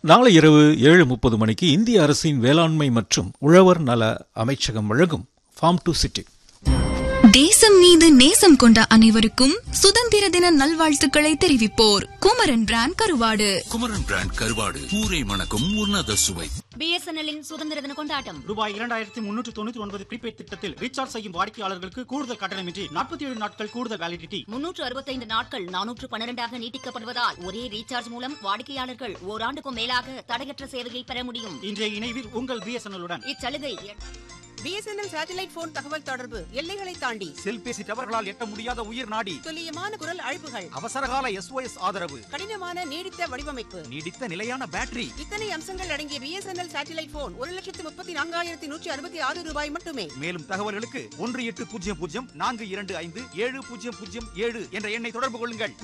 நாளை இரவு ஏழு முப்பது மணிக்கு இந்திய அரசின் வேளாண்மை மற்றும் உழவர் நல அமைச்சகம் வழங்கும் ஃபார்ம் டு சிட்டி தேசம் மீது நேசம் கொண்ட அனைவருக்கும் சுதந்திர தின நல்வாழ்த்துக்களை தெரிவிப்போர் குமரன் பிராண்ட் கருவாடு குமரன் பிராண்ட் கருவாடு ஊரை மணக்கும் உன்னத சுவை பிஎஸ்என்எல்லின் சுதந்திர தின கொண்டாட்டம் ரூபாய் இரண்டாயிரத்தி முன்னூற்று தொண்ணூற்றி ஒன்பது ப்ரீபெய்ட் திட்டத்தில் ரீசார்ஜ் செய்யும் வாடிக்கையாளர்களுக்கு கூடுதல் கட்டணமின்றி நாற்பத்தி ஏழு நாட்கள் கூடுதல் வேலிடிட்டி முன்னூற்று அறுபத்தைந்து நாட்கள் நானூற்று பன்னிரண்டாக நீட்டிக்கப்படுவதால் ஒரே ரீசார்ஜ் மூலம் வாடிக்கையாளர்கள் ஓராண்டுக்கும் மேலாக தடையற்ற சேவையை பெற முடியும் இன்றைய இணைவில் உங்கள் பிஎஸ்என்எல்லுடன் இச்சலுகை பிஎஸ்என்எல் சேட்டலைட் போன் தகவல் தொடர்பு எல்லைகளை தாண்டி செல்பேசி டவர்களால் எட்ட முடியாத உயிர் நாடி துல்லியமான குரல் அழைப்புகள் அவசரகால எஸ்ஓஎஸ் ஆதரவு கடினமான நீடித்த வடிவமைப்பு நீடித்த நிலையான பேட்டரி இத்தனை அம்சங்கள் அடங்கிய பிஎஸ்என்எல் சேட்டலைட் போன் ஒரு லட்சத்து முப்பத்தி நான்காயிரத்தி நூற்றி அறுபத்தி ஆறு ரூபாய் மட்டுமே மேலும் தகவல்களுக்கு ஒன்று எட்டு பூஜ்ஜியம் பூஜ்ஜியம் நான்கு இரண்டு ஐந்து ஏழு பூஜ்ஜியம் பூஜ்ஜியம் ஏழு என்ற எண்ணை தொடர்பு கொள்ளுங்கள்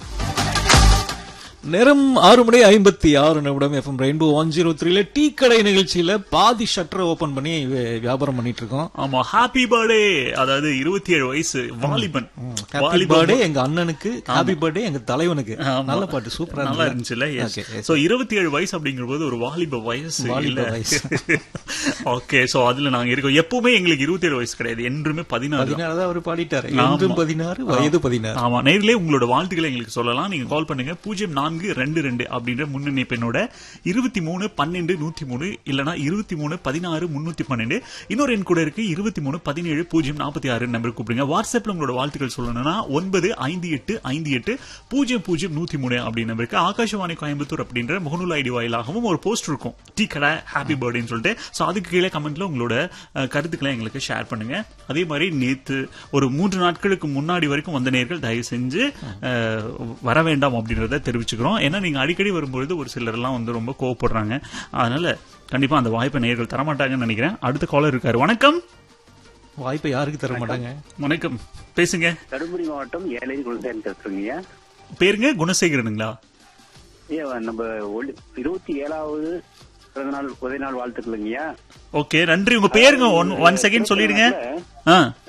நேரம் ஆறு மணி ஐம்பத்தி ஆறு நிமிடம் எஃப்எம் ரெயின்போ ஒன் ஜீரோ த்ரீல டீ கடை நிகழ்ச்சியில பாதி ஷட்டரை ஓபன் பண்ணி வி- வியாபாரம் பண்ணிட்டு இருக்கோம் ஆமா ஹாப்பி பர்த்டே அதாவது இருபத்தி ஏழு வயசு வாலிபன் ஹாப்பி வாலிபன் பர்த்டே எங்க அண்ணனுக்கு ஹாப்பி பர்த்டே எங்க தலைவனுக்கு ஆமா. நல்ல பாட்டு சூப்பரா நல்லா இருந்துச்சுல்ல Okay, yes. சோ இருபத்தி ஏழு வயசு அப்படிங்கிறது ஒரு வாலிப வயசு வாலிப இல்ல வயசு. ஓகே சோ அதுல நாங்க இருக்கோம் எப்பவுமே எங்களுக்கு இருபத்தி ஏழு வயசு கிடையாது என்றுமே பதினாறு தான். பதினாறு தான் அவர் பாடிட்டாரு ஆமா. என்றும் பதினாறு வயது பதினாறு ஆமா நேரிலே உங்களோட வாழ்த்துக்களை எங்களுக்கு சொல்லலாம் நீங்க கால் பண்ணுங்க பூஜ்ஜியம் நான்கு ரெண்டு ரெண்டு அப்படின்ற முன்னணி பெண்ணோட இருபத்தி மூணு பன்னெண்டு நூத்தி மூணு இல்லனா இருபத்தி மூணு பதினாறு முன்னூத்தி பன்னெண்டு இன்னொரு எண் கூட இருக்கு இருபத்தி மூணு பதினேழு பூஜ்ஜியம் நாற்பத்தி ஆறு நம்பர் கூப்பிடுங்க வாட்ஸ்அப்ல உங்களோட வாழ்த்துக்கள் சொல்லணும்னா ஒன்பது ஐந்து எட்டு ஐந்து எட்டு பூஜ்ஜியம் பூஜ்ஜியம் நூத்தி மூணு அப்படின்னு நம்பருக்கு ஆகாஷவாணி கோயம்புத்தூர் அப்படின்ற முகநூல் ஐடி வாயிலாகவும் ஒரு போஸ்ட் இருக்கும் டீ கடை ஹாப்பி பர்த்டேன்னு சொல்லிட்டு சோ அதுக்கு கீழே கமெண்ட்ல உங்களோட அஹ், கருத்துக்களை எங்களுக்கு ஷேர் பண்ணுங்க அதே மாதிரி நேத்து ஒரு மூன்று நாட்களுக்கு முன்னாடி வரைக்கும் வந்த நேர்கள் தயவு செஞ்சு அஹ், வர வேண்டாம் அப்படின்றத தெரிவிச்சுக்கிறோம் ஏன்னா நீங்க அடிக்கடி வரும்பொழுது ஒரு சிலர் எல்லாம் வந்து ரொம்ப கோவப்படுறாங்க அதனால கண்டிப்பா அந்த வாய்ப்பை நேர்கள் தரமாட்டாங்கன்னு நினைக்கிறேன் அடுத்த காலர் இருக்காரு வணக்கம் வாய்ப்பை யாருக்கு தர மாட்டாங்க வணக்கம் பேசுங்க தருமபுரி மாவட்டம் ஏழை குலசேகரன் பேசுறீங்க பேருங்க குணசேகரனுங்களா ஐயா நம்ம ஒளி- இருபத்தி ஏழாவது பிறந்த நாள் உதய நாள் வாழ்த்துக்களுங்கய்யா ஓகே நன்றி உங்க பேருங்க ஒன் ஒன் செகண்ட் சொல்லிடுங்க ஆ